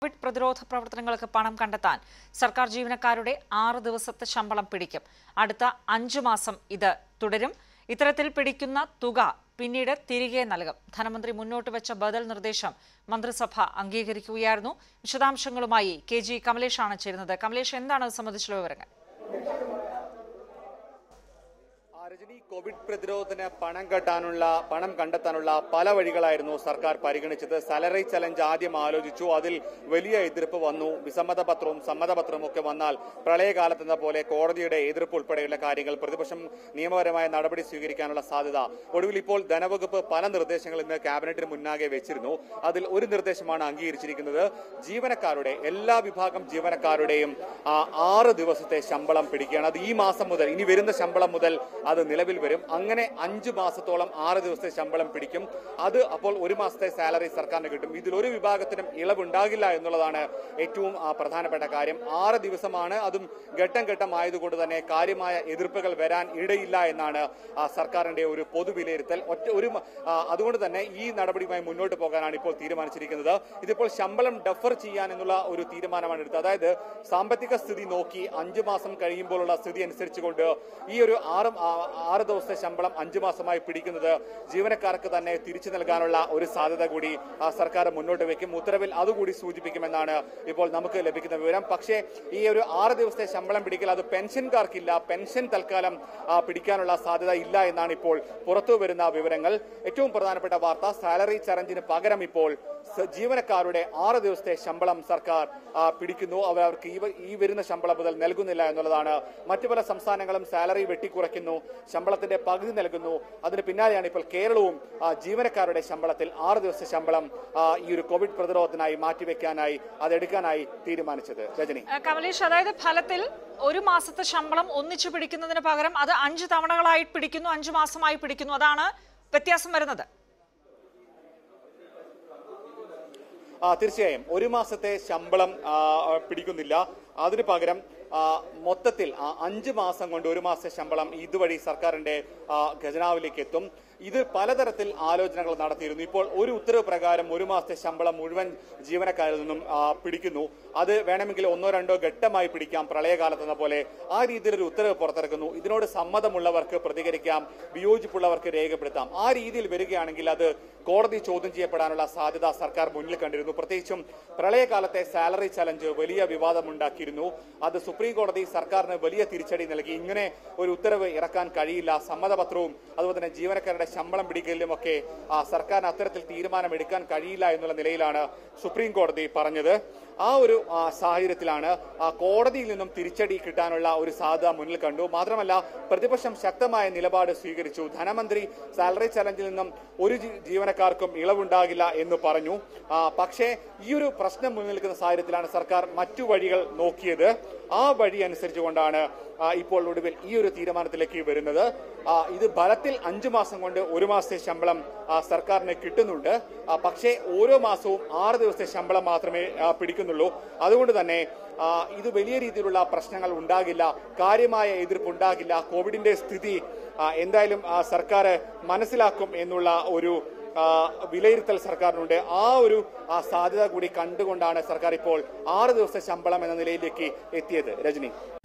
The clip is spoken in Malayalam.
കോവിഡ് പ്രതിരോധ പ്രവർത്തനങ്ങൾക്ക് പണം കണ്ടെത്താൻ സർക്കാർ ജീവനക്കാരുടെ ആറ് ദിവസത്തെ ശമ്പളം പിടിക്കും അടുത്ത അഞ്ചു മാസം ഇത് തുടരും ഇത്തരത്തിൽ പിടിക്കുന്ന തുക പിന്നീട് തിരികെ നൽകും ധനമന്ത്രി മുന്നോട്ട് വെച്ച ബദൽ നിർദ്ദേശം മന്ത്രിസഭ അംഗീകരിക്കുകയായിരുന്നു വിശദാംശങ്ങളുമായി കെ ജി കമലേഷാണ് ചേരുന്നത് കമലേഷ് എന്താണ് ഇത് സംബന്ധിച്ചുള്ള വിവരങ്ങൾ ആ, രജനി കോവിഡ് പ്രതിരോധത്തിന് പണം കെട്ടാനുള്ള പണം കണ്ടെത്താനുള്ള പല വഴികളായിരുന്നു സർക്കാർ പരിഗണിച്ചത് സാലറി ചലഞ്ച് ആദ്യം ആലോചിച്ചു അതിൽ വലിയ എതിർപ്പ് വന്നു വിസമ്മതപത്രവും സമ്മതപത്രവും ഒക്കെ വന്നാൽ പ്രളയകാലത്തെന്ന പോലെ കോടതിയുടെ എതിർപ്പ് ഉൾപ്പെടെയുള്ള കാര്യങ്ങൾ പ്രതിപക്ഷം നിയമപരമായ നടപടി സ്വീകരിക്കാനുള്ള സാധ്യത ഒടുവിൽ ഇപ്പോൾ ധനവകുപ്പ് പല നിർദ്ദേശങ്ങൾ ഇന്ന് ക്യാബിനറ്റിന് മുന്നാകെ വെച്ചിരുന്നു അതിൽ ഒരു നിർദ്ദേശമാണ് അംഗീകരിച്ചിരിക്കുന്നത് ജീവനക്കാരുടെ എല്ലാ വിഭാഗം ജീവനക്കാരുടെയും ആ, ആറ് ദിവസത്തെ ശമ്പളം പിടിക്കുകയാണ് അത് ഈ മാസം മുതൽ ഇനി വരുന്ന ശമ്പളം മുതൽ അത് നിലവിൽ വരും അങ്ങനെ അഞ്ചു മാസത്തോളം ആറ് ദിവസത്തെ ശമ്പളം പിടിക്കും അത് അപ്പോൾ ഒരു മാസത്തെ സാലറി സർക്കാരിന് കിട്ടും ഇതിൽ ഒരു വിഭാഗത്തിനും ഇളവുണ്ടാകില്ല എന്നുള്ളതാണ് ഏറ്റവും ആ, പ്രധാനപ്പെട്ട കാര്യം ആറ് ദിവസമാണ് അതും ഘട്ടം ഘട്ടം ആയതുകൊണ്ട് തന്നെ കാര്യമായ എതിർപ്പുകൾ വരാൻ ഇടയില്ല എന്നാണ് ആ, സർക്കാരിന്റെ ഒരു പൊതു വിലയിരുത്തൽ ഒറ്റ ഒരു മ- ആ, അതുകൊണ്ട് തന്നെ ഈ നടപടിയുമായി മുന്നോട്ട് പോകാനാണ് ഇപ്പോൾ തീരുമാനിച്ചിരിക്കുന്നത് ഇതിപ്പോൾ ശമ്പളം ഡെഫർ ചെയ്യാൻ എന്നുള്ള ഒരു തീരുമാനമാണ് എടുത്തത് അതായത് സാമ്പത്തിക സ്ഥിതി നോക്കി അഞ്ചു മാസം കഴിയുമ്പോഴുള്ള സ്ഥിതി അനുസരിച്ചുകൊണ്ട് ഈ ഒരു ആറ് ആ- ആറ് ദിവസത്തെ ശമ്പളം അഞ്ചു മാസമായി പിടിക്കുന്നത് ജീവനക്കാർക്ക് തന്നെ തിരിച്ചു നൽകാനുള്ള ഒരു സാധ്യത കൂടി ആ, സർക്കാർ മുന്നോട്ട് വെക്കും ഉത്തരവിൽ അതുകൂടി സൂചിപ്പിക്കുമെന്നാണ് ഇപ്പോൾ നമുക്ക് ലഭിക്കുന്ന വിവരം പക്ഷേ ഈ ഒരു ആറ് ദിവസത്തെ ശമ്പളം പിടിക്കൽ അത് പെൻഷൻകാർക്കില്ല പെൻഷൻ തൽക്കാലം ആ, പിടിക്കാനുള്ള സാധ്യത ഇല്ല എന്നാണ് ഇപ്പോൾ പുറത്തു വരുന്ന വിവരങ്ങൾ ഏറ്റവും പ്രധാനപ്പെട്ട വാർത്ത സാലറി ചലഞ്ചിന് പകരം ഇപ്പോൾ സ- ജീവനക്കാരുടെ ആറ് ദിവസത്തെ ശമ്പളം സർക്കാർ ആ, പിടിക്കുന്നു അവർ അവർക്ക് ഈ വ- ഈ വരുന്ന ശമ്പളം മുതൽ നൽകുന്നില്ല എന്നുള്ളതാണ് മറ്റു പല സംസ്ഥാനങ്ങളും സാലറി വെട്ടിക്കുറയ്ക്കുന്നു ശമ്പളത്തിന്റെ പകുതി നൽകുന്നു അതിന് പിന്നാലെയാണ് ഇപ്പോൾ കേരളവും ആ, ജീവനക്കാരുടെ ശമ്പളത്തിൽ ആറ് ദിവസത്തെ ശമ്പളം ആ, ഈ ഒരു കോവിഡ് പ്രതിരോധത്തിനായി മാറ്റിവെക്കാനായി അതെടുക്കാനായി തീരുമാനിച്ചത് രജനി ഏഹ് കമലേഷ് അതായത് ഫലത്തിൽ ഒരു മാസത്തെ ശമ്പളം ഒന്നിച്ചു പിടിക്കുന്നതിന് പകരം അത് അഞ്ച് തവണകളായി പിടിക്കുന്നു അഞ്ചു മാസമായി പിടിക്കുന്നു അതാണ് വ്യത്യാസം വരുന്നത് ആ തീർച്ചയായും ഒരു മാസത്തെ ശമ്പളം ആ, പിടിക്കുന്നില്ല അതിന് പകരം ആ, മൊത്തത്തിൽ ആ, അഞ്ച് മാസം കൊണ്ട് ഒരു മാസത്തെ ശമ്പളം ഇതുവഴി സർക്കാരിന്റെ ആ, ഖജനാവിലേക്ക് എത്തും ഇത് പലതരത്തിൽ ആലോചനകൾ നടത്തിയിരുന്നു ഇപ്പോൾ ഒരു ഉത്തരവ് പ്രകാരം ഒരു മാസത്തെ ശമ്പളം മുഴുവൻ ജീവനക്കാരിൽ നിന്നും ആ, പിടിക്കുന്നു അത് വേണമെങ്കിൽ ഒന്നോ രണ്ടോ ഘട്ടമായി പിടിക്കാം പ്രളയകാലത്തെന്ന പോലെ ആ രീതിയിൽ ഒരു ഉത്തരവ് പുറത്തിറക്കുന്നു ഇതിനോട് സമ്മതമുള്ളവർക്ക് പ്രതികരിക്കാം വിയോജിപ്പുള്ളവർക്ക് രേഖപ്പെടുത്താം ആ രീതിയിൽ വരികയാണെങ്കിൽ അത് കോടതി ചോദ്യം ചെയ്യപ്പെടാനുള്ള സാധ്യത സർക്കാർ മുന്നിൽ കണ്ടിരുന്നു പ്രത്യേകിച്ചും പ്രളയകാലത്തെ സാലറി ചലഞ്ച് വലിയ വിവാദമുണ്ടാക്കിയിരുന്നു അത് സുപ്രീം കോടതി സർക്കാരിന് വലിയ തിരിച്ചടി നൽകി ഇങ്ങനെ ഒരു ഉത്തരവ് ഇറക്കാൻ കഴിയില്ല സമ്മതപത്രവും അതുപോലെ തന്നെ ജീവനക്കാരുടെ ശമ്പളം പിടിക്കലിലും ഒക്കെ ആ, സർക്കാരിന് അത്തരത്തിൽ തീരുമാനമെടുക്കാൻ കഴിയില്ല എന്നുള്ള നിലയിലാണ് സുപ്രീം കോടതി പറഞ്ഞത് ആ ഒരു ആ, സാഹചര്യത്തിലാണ് ആ, കോടതിയിൽ നിന്നും തിരിച്ചടി കിട്ടാനുള്ള ഒരു സാധ്യത മുന്നിൽ കണ്ടു മാത്രമല്ല പ്രതിപക്ഷം ശക്തമായ നിലപാട് സ്വീകരിച്ചു ധനമന്ത്രി സാലറി ചലഞ്ചിൽ നിന്നും ഒരു ജീ- ജീവനക്കാർക്കും ഇളവുണ്ടാകില്ല എന്ന് പറഞ്ഞു ആ, പക്ഷേ ഈ ഒരു പ്രശ്നം മുന്നിൽ നിൽക്കുന്ന സാഹചര്യത്തിലാണ് സർക്കാർ മറ്റു വഴികൾ നോക്കിയത് ആ വഴി അനുസരിച്ചുകൊണ്ടാണ് ആ, ഇപ്പോൾ ഒടുവിൽ ഈ ഒരു തീരുമാനത്തിലേക്ക് വരുന്നത് ആ, ഇത് ഫലത്തിൽ അഞ്ചു മാസം കൊണ്ട് ഒരു മാസത്തെ ശമ്പളം ആ, സർക്കാരിന് കിട്ടുന്നുണ്ട് ആ, പക്ഷേ ഓരോ മാസവും ആറ് ദിവസത്തെ ശമ്പളം മാത്രമേ ആ, പിടിക്കുന്നുള്ളൂ അതുകൊണ്ട് തന്നെ ആ, ഇത് വലിയ രീതിയിലുള്ള പ്രശ്നങ്ങൾ ഉണ്ടാകില്ല കാര്യമായ എതിർപ്പ് ഉണ്ടാകില്ല കോവിഡിന്റെ സ്ഥിതി ആ, എന്തായാലും ആ, സർക്കാർ മനസ്സിലാക്കും എന്നുള്ള ഒരു ആ, വിലയിരുത്തൽ സർക്കാരിനുണ്ട് ആ ഒരു ആ, സാധ്യത കൂടി കണ്ടുകൊണ്ടാണ് സർക്കാർ ഇപ്പോൾ ആറ് ദിവസത്തെ ശമ്പളം എന്ന നിലയിലേക്ക് എത്തിയത് രജനി